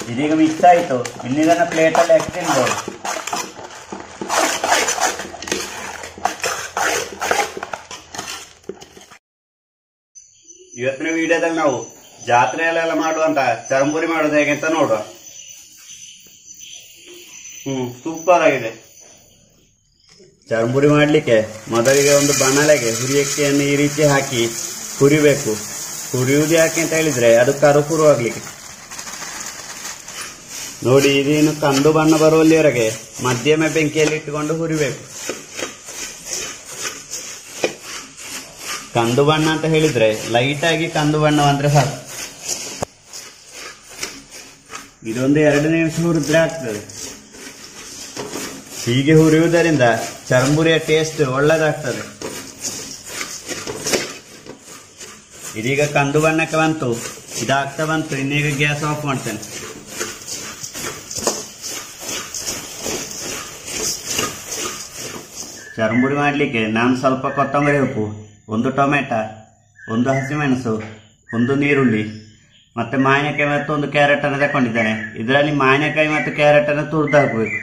ಇದೀಗ ಮಿಕ್ಸ್ ಆಯಿತು ಇನ್ನಿದನ್ನ ಪ್ಲೇಟಲ್ಲಿ ಹಾಕಿ ತಿನ್ಬೋದು ಇವತ್ತಿನ ವಿಡಿಯೋದಲ್ಲಿ ನಾವು ಜಾತ್ರೆಯಲ್ಲೆಲ್ಲ ಮಾಡುವಂತ ಚರಂಬುರಿ ಮಾಡೋದು ಹೇಗೆ ಅಂತ ನೋಡುವ ಹ್ಮ್ ಸೂಪರ್ ಆಗಿದೆ ಚರಂಬುರಿ ಮಾಡಲಿಕ್ಕೆ ಮೊದಲಿಗೆ ಒಂದು ಬಣಲೆಗೆ ಹುರಿಯಕ್ಕಿಯನ್ನು ಈ ರೀತಿ ಹಾಕಿ ಹುರಿಬೇಕು ಹುರಿಯುವುದು ಯಾಕೆ ಅಂತ ಹೇಳಿದ್ರೆ ಅದು ಕರುಕುರು ಆಗ್ಲಿಕ್ಕೆ ನೋಡಿ ಇದೇನು ಕಂದು ಬಣ್ಣ ಬರುವಲ್ಲಿವರೆಗೆ ಮಧ್ಯಮ ಬೆಂಕಿಯಲ್ಲಿ ಇಟ್ಟುಕೊಂಡು ಹುರಿಬೇಕು ಕಂದು ಬಣ್ಣ ಅಂತ ಹೇಳಿದ್ರೆ ಲೈಟ್ ಆಗಿ ಕಂದು ಬಣ್ಣ ಅಂದ್ರೆ ಸಾಕು ಇದೊಂದು ಎರಡು ನಿಮಿಷ ಹುರಿದ್ರೆ ಆಗ್ತದೆ ಹೀಗೆ ಹುರಿಯುವುದರಿಂದ ಚರಂಬುರಿಯ ಟೇಸ್ಟ್ ಒಳ್ಳೆದಾಗ್ತದೆ ಇದೀಗ ಕಂದು ಬಣ್ಣಕ್ಕೆ ಬಂತು ಇದಾಗ್ತಾ ಬಂತು ಇನ್ನೀಗ ಗ್ಯಾಸ್ ಆಫ್ ಮಾಡ್ತೇನೆ ಚರಂಬುರಿ ಮಾಡಲಿಕ್ಕೆ ನಾನು ಸ್ವಲ್ಪ ಕೊತ್ತಂಬರಿ ಉಪ್ಪು ಒಂದು ಟೊಮೆಟ ಒಂದು ಹಸಿಮೆಣಸು ಒಂದು ನೀರುಳ್ಳಿ ಮತ್ತೆ ಮಾವಿನಕಾಯಿ ಮತ್ತು ಒಂದು ಕ್ಯಾರೆಟ್ ಅನ್ನು ತಗೊಂಡಿದ್ದೇನೆ ಇದರಲ್ಲಿ ಮಾವಿನಕಾಯಿ ಮತ್ತು ಕ್ಯಾರೆಟ್ ಅನ್ನು ತುರಿದು ಹಾಕಬೇಕು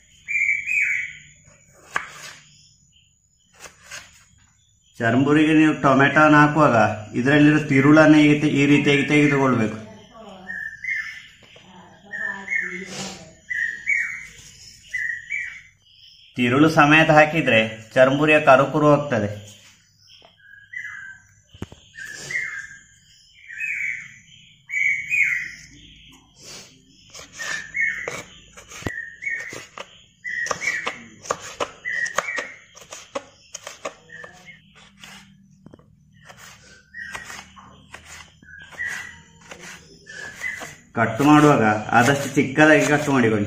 ಚರಂಬುರಿಗೆ ನೀವು ಟೊಮೆಟೊನ ಹಾಕುವಾಗ ಇದರಲ್ಲಿರೋ ತಿರುಳನ್ನು ಈ ರೀತಿ- ಈ ರೀತಿಯಾಗಿ ತೆಗೆದುಕೊಳ್ಬೇಕು ತಿರುಳು ಸಮೇತ ಹಾಕಿದ್ರೆ ಚರಂಬುರಿಯ ಕರುಕುರು ಹೋಗ್ತದೆ ಕಟ್ ಮಾಡುವಾಗ ಆದಷ್ಟು ಚಿಕ್ಕದಾಗಿ ಕಟ್ ಮಾಡಿಕೊಳ್ಳಿ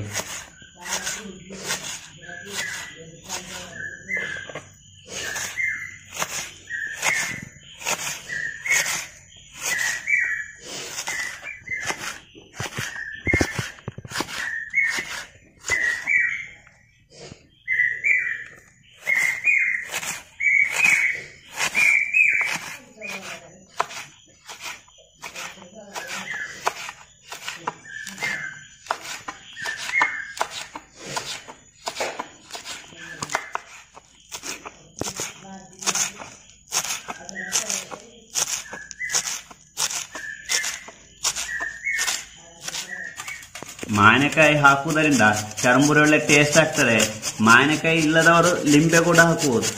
ಮಾವಿನಕಾಯಿ ಹಾಕುವುದರಿಂದ ಚರಂಬುರಿ ಒಳ್ಳೆ ಟೇಸ್ಟ್ ಆಗ್ತದೆ ಮಾವಿನಕಾಯಿ ಇಲ್ಲದವರು ಲಿಂಬೆ ಕೂಡ ಹಾಕುವುದು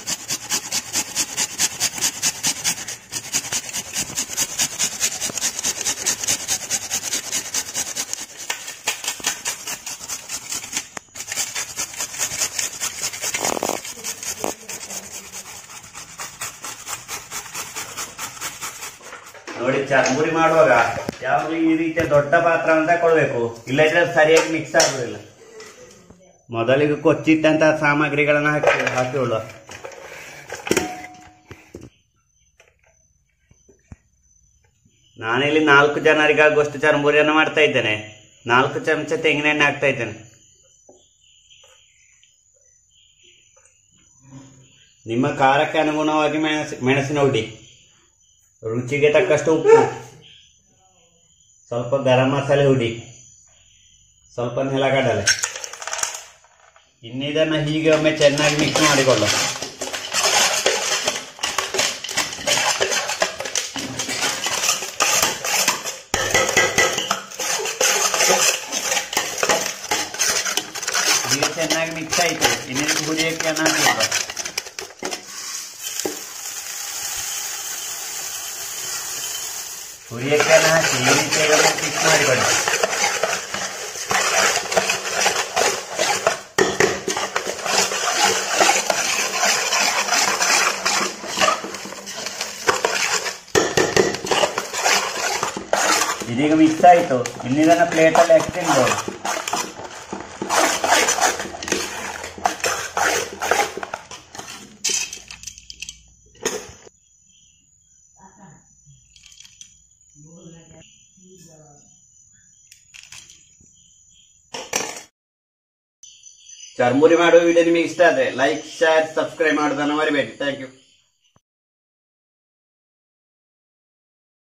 ನೋಡಿ ಚರ್ಮುರಿ ಮಾಡುವಾಗ ಯಾವಾಗಲೂ ಈ ರೀತಿಯ ದೊಡ್ಡ ಪಾತ್ರವನ್ನು ತಗೊಳ್ಬೇಕು ಇಲ್ಲದ್ರೆ ಅದು ಸರಿಯಾಗಿ ಮಿಕ್ಸ್ ಆಗುದಿಲ್ಲ ಮೊದಲಿಗೆ ಕೊಚ್ಚಿಟ್ಟಂತ ಸಾಮಗ್ರಿಗಳನ್ನು ಹಾಕಿ ಹಾಕಿಕೊಳ್ಳುವ ನಾನಿಲ್ಲಿ ನಾಲ್ಕು ಜನರಿಗಾಗುವಷ್ಟು ಚರ್ಮುರಿಯನ್ನು ಮಾಡ್ತಾ ಇದ್ದೇನೆ ನಾಲ್ಕು ಚಮಚ ತೆಂಗಿನೆಣ್ಣೆ ಹಾಕ್ತಾ ಇದ್ದೇನೆ ನಿಮ್ಮ ಖಾರಕ್ಕೆ ಅನುಗುಣವಾಗಿ ಮೆಣಸಿ ಮೆಣಸಿನ ಹುಡಿ ರುಚಿಗೆ ತಕ್ಕಷ್ಟು ಉಪ್ಪು ಸ್ವಲ್ಪ ಗರಂ ಮಸಾಲೆ ಹುಡಿ ಸ್ವಲ್ಪ ನೆಲಗಡಲೆ ಇನ್ನಿದನ್ನು ಹೀಗೆ ಒಮ್ಮೆ ಚೆನ್ನಾಗಿ ಮಿಕ್ಸ್ ಮಾಡಿಕೊಳ್ಳ ಈಗ ಚೆನ್ನಾಗಿ ಮಿಕ್ಸ್ ಆಯಿತು ಇನ್ನಿದಕ್ಕೆ ಹುರಿಯಕ್ಕೆ ಅನ್ನ ಹಾಕಿಲ್ಲ ಹುರಿಯಕ್ಕೆ ಹಾಕಿ ಈ ರೀತಿಯಾಗಿ ಮಿಕ್ಸ್ ಮಾಡಿಕೊಳ್ಳಿ ಇದೀಗ ಮಿಕ್ಸ್ ಆಯಿತು ಇನ್ನಿದನ್ನ ಪ್ಲೇಟಲ್ಲಿ ಹಾಕಿ ತಿನ್ಬೋದು ಚರ್ಮುರಿ ಮಾಡುವ ವಿಡಿಯೋ ನಿಮಗೆ ಇಷ್ಟ ಆದರೆ ಲೈಕ್ ಶೇರ್ ಸಬ್ಸ್ಕ್ರೈಬ್ ಮಾಡೋದನ್ನು ಮರಿಬೇಡಿ ಥ್ಯಾಂಕ್ ಯು